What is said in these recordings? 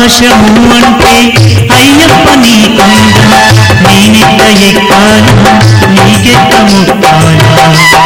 ఆకాశము అంటే అయ్యప్ప నీ కొండ నేనెట్ట ఎక్కాల నీకెట్ట ముక్కాలా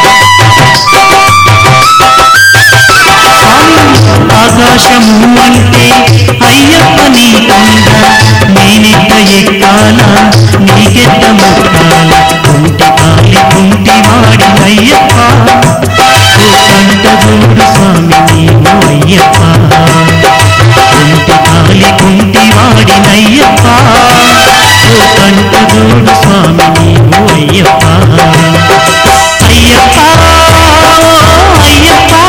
ఆకాశము అంటే అయ్యప్ప నీ కొండ నేనెట్ట ఎక్కాల నీకెట్ట ముక్కాల కుంటి కాలి కుంటి వాడి అయ్యప్ప ఓ కంట చూడు స్వామి నీవు అయ్యప్ప కుంటి కాలి కుంటి వాడి నయ్యప్ప ఓ కంట చూడు స్వామి నీవు అయ్యప్ప అయ్యప్ప అయ్యప్ప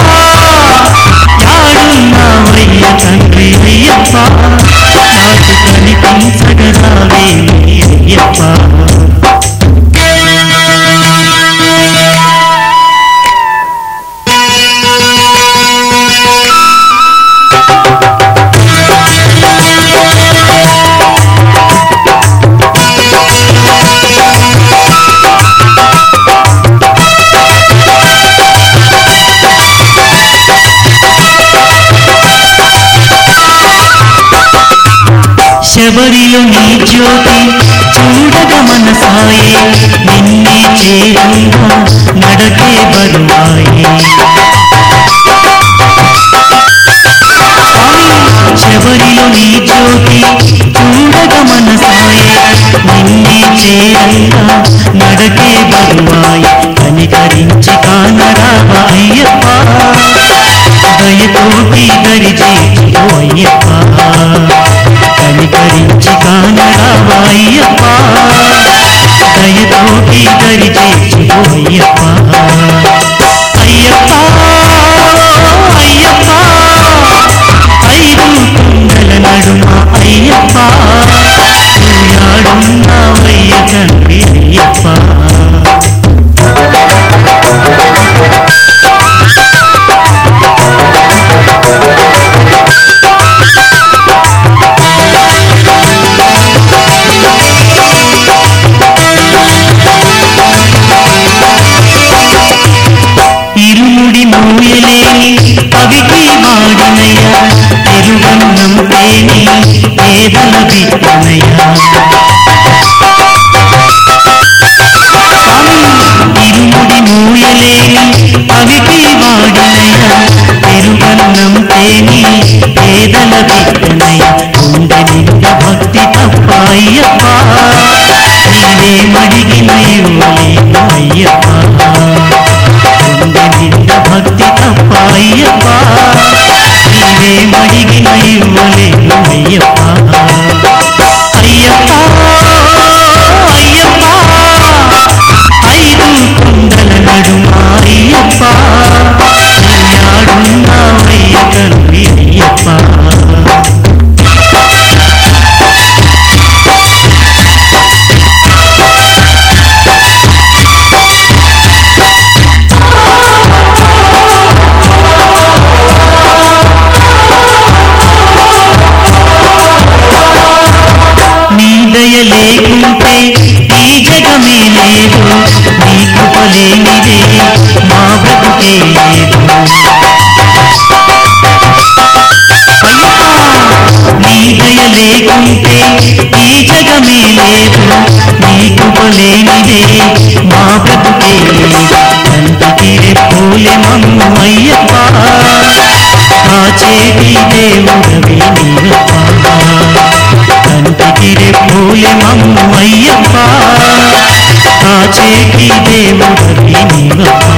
యాడున్నావయ్య తండ్రి అయ్యప్ప నాకు కనిపించగరావే అయ్యప్ప శబరిలో నీ జ్యోతి చూడగ మనసాయే నిన్నే చేరంగా నడకే బరువాయే స్వామి శబరిలో నీ జ్యోతి చూడగ మనసాయే నిన్నే చేరంగా నడకే బరువాయే కనికరించి కానరావా అయ్యప్ప దయతోటి దరిజే అయ్యప్ప కనికరించి కానరావా అయ్యప్ప దయతోటి దరిజే అయ్యప్ప అయ్యప్ప అయ్యప్ప ఐదు కుండల నడుమ అయ్యప్ప నాడున్నావయ్య తండ్రి అయ్యప్ప ఇరుముడి మూయలేని అవికి వాడినయ్య తిరువన్నం తేని పేదల బిడ్డనయ్య స్వామి ఇరుముడి మూయలేని అవికి వాడినయ్య తిరువన్నం తేని పేదల బిడ్డనయ్య గుండె నిండ భక్తి తప్ప అయ్యప్ప నీవే మడిగిన ఇవ్వలేను అయ్యప్ప గుండె నిండ భక్తి తప్ప అయ్యప్ప నీవే మడిగిన ఇవ్వలేను అయ్యప్ప అయ్యప్ప అయ్యప్ప ఐదు కుండల నడుమ అయ్యప్ప నాడున్నావయ్య తండ్రి అయ్యప్ప నీ దయ లేకుంటే ఈ జగమే లేదు నీ కృప లేనిదే మా బ్రతుకే లేదు అయ్యప్ప, నీ దయ లేకుంటే ఈ జగమే లేదు నీ కృప లేనిదే మా బ్రతుకే లేదు కంటికి రెప్పులే మమ్ము అయ్యప్ప ఆ చేతి దేవుడవి నీవప్ప కంటికి రెప్పులే మమ్ము అయ్యప్ప ఆ చేతి దేవుడవి నీవప్ప